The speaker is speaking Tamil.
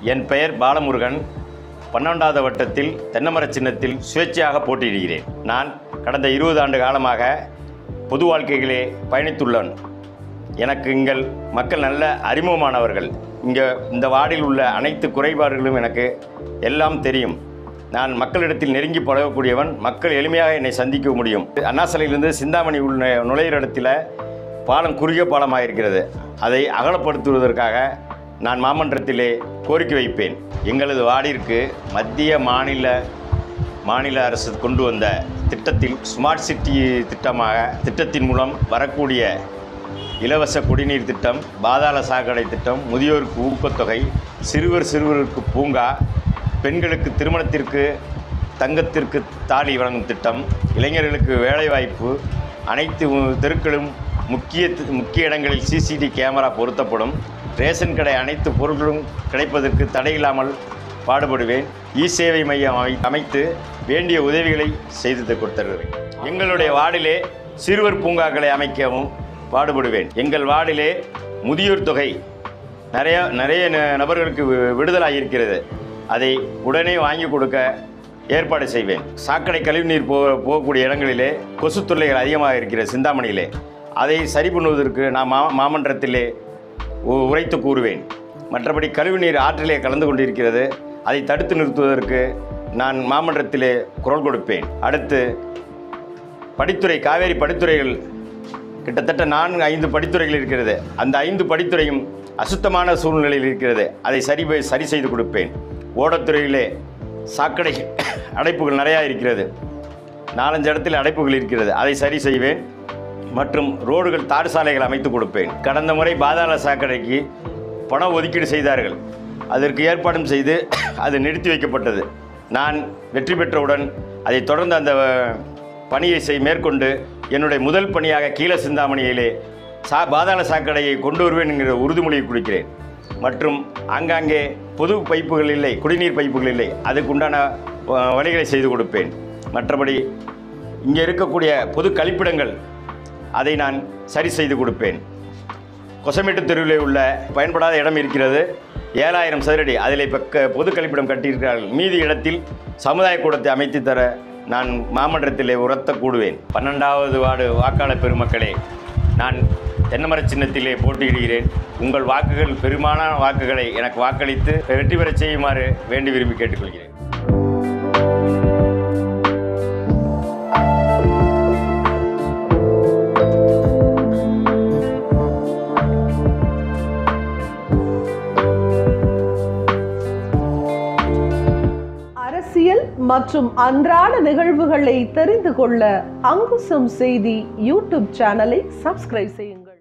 என் பெயர் பாலமுருகன் பன்னெண்டாவது வட்டத்தில் தென்னமரச் சின்னத்தில் சுயேட்சையாக போட்டியிடுகிறேன் நான் கடந்த இருபது ஆண்டு காலமாக பொது வாழ்க்கையிலே பயணித்துள்ளேன் எனக்கு எங்கள் மக்கள் நல்ல அறிமுகமானவர்கள் இங்கே இந்த வார்டில் உள்ள அனைத்து குறைபாடுகளும் எனக்கு எல்லாம் தெரியும் நான் மக்களிடத்தில் நெருங்கி பழகக்கூடியவன் மக்கள் எளிமையாக என்னை சந்திக்க முடியும் அண்ணா சிலையிலிருந்து சிந்தாமணி உள்ள நுழையிற இடத்துல பாலம் குறுகிய பாலமாக இருக்கிறது அதை அகலப்படுத்துவதற்காக நான் மாமன்றத்திலே கோரிக்கை வைப்பேன் எங்களது வார்டிற்கு மத்திய மாநில மாநில அரசு கொண்டு வந்த திட்டத்தில் ஸ்மார்ட் சிட்டி திட்டமாக திட்டத்தின் மூலம் வரக்கூடிய இலவச குடிநீர் திட்டம் பாதாள சாக்கடை திட்டம் முதியோருக்கு ஊக்கத்தொகை சிறுவர் சிறுவருக்கு பூங்கா பெண்களுக்கு திருமணத்திற்கு தங்கத்திற்கு தாலி வழங்கும் திட்டம் இளைஞர்களுக்கு வேலைவாய்ப்பு அனைத்து உ- தெருக்களும் முக்கிய முக்கிய இடங்களில் சிசிடி கேமரா பொருத்தப்படும் ரேஷன் கடை அனைத்து பொருட்களும் கிடைப்பதற்கு தடையில்லாமல் பாடுபடுவேன் இ சேவை மையம் அமை அமைத்து வேண்டிய உதவிகளை செய்து கொடுத்துருவேன் எங்களுடைய வார்டிலே சிறுவர் பூங்காக்களை அமைக்கவும் பாடுபடுவேன் எங்கள் வார்டிலே முதியோர் தொகை நிறைய நிறைய ந- நபர்களுக்கு வி- விடுதலாகி இருக்கிறது அதை உடனே வாங்கி கொடுக்க ஏற்பாடு செய்வேன் சாக்கடை கழிவுநீர் போ போகக்கூடிய இடங்களிலே கொசு தொல்லைகள் அதிகமாக இருக்கிறது சிந்தாமணியிலே அதை சரி பண்ணுவதற்கு நான் மா மாமன்றத்திலே உ- உரைத்து கூறுவேன் மற்றபடி கழிவுநீர் ஆற்றிலே கலந்து கொண்டிருக்கிறது அதை தடுத்து நிறுத்துவதற்கு நான் மாமன்றத்திலே குரல் கொடுப்பேன் அடுத்து படித்துறை காவேரி படித்துறைகள் கிட்டத்தட்ட நான்கு ஐந்து படித்துறைகள் இருக்கிறது அந்த ஐந்து படித்துறையும் அசுத்தமான சூழ்நிலையில் இருக்கிறது அதை சரி ப- சரி செய்து கொடுப்பேன் ஓடத்துறையிலே சாக்கடை அடைப்புகள் நிறையா இருக்கிறது நாலஞ்சு இடத்தில் அடைப்புகள் இருக்கிறது அதை சரி செய்வேன் மற்றும் ரோடுகள் தார் சாலைகள் அமைத்து கொடுப்பேன் கடந்த முறை பாதாள சாக்கடைக்கு பணம் ஒதுக்கீடு செய்தார்கள் அதற்கு ஏற்பாடும் செய்து அது நிறுத்தி வைக்கப்பட்டது நான் வெற்றி பெற்றவுடன் அதை தொடர்ந்து அந்த அஹ், பணியை செய் மேற்கொண்டு என்னுடைய முதல் பணியாக கீழ சிந்தாமணியிலே சா பாதாள சாக்கடையை கொண்டு வருவேன் என்கிற உறுதிமொழியை கொடுக்கிறேன் மற்றும் ஆங்காங்கே பொது பைப்புகள் இல்லை குடிநீர் பைப்புகள் இல்லை அதுக்குண்டான அஹ், வழிகளை செய்து கொடுப்பேன் மற்றபடி இங்கே இருக்கக்கூடிய பொது கழிப்பிடங்கள் அதை நான் சரி செய்து கொடுப்பேன் கொசமேட்டு தெருவிலே உள்ள பயன்படாத இடம் இருக்கிறது ஏழாயிரம் சதுரடி அதில் இப்போ க பொது கழிப்பிடம் கட்டியிருக்கிறார்கள் மீதி இடத்தில் சமுதாய கூடத்தை அமைத்து தர நான் மாமன்றத்திலே உரத்த கூடுவேன் பன்னெண்டாவது வார்டு வாக்காளர் பெருமக்களே நான் தென்னமரச் சின்னத்திலே போட்டியிடுகிறேன் உங்கள் வாக்குகள் பெருமான வாக்குகளை எனக்கு வாக்களித்து வெற்றி பெறச் செய்யுமாறு வேண்டி விரும்பி கேட்டுக்கொள்கிறேன் அரசியல் மற்றும் அன்றாட நிகழ்வுகளை தெரிந்து கொள்ள அங்குசம் செய்தி யூடியூப் சேனலை சப்ஸ்கிரைப் செய்யுங்கள்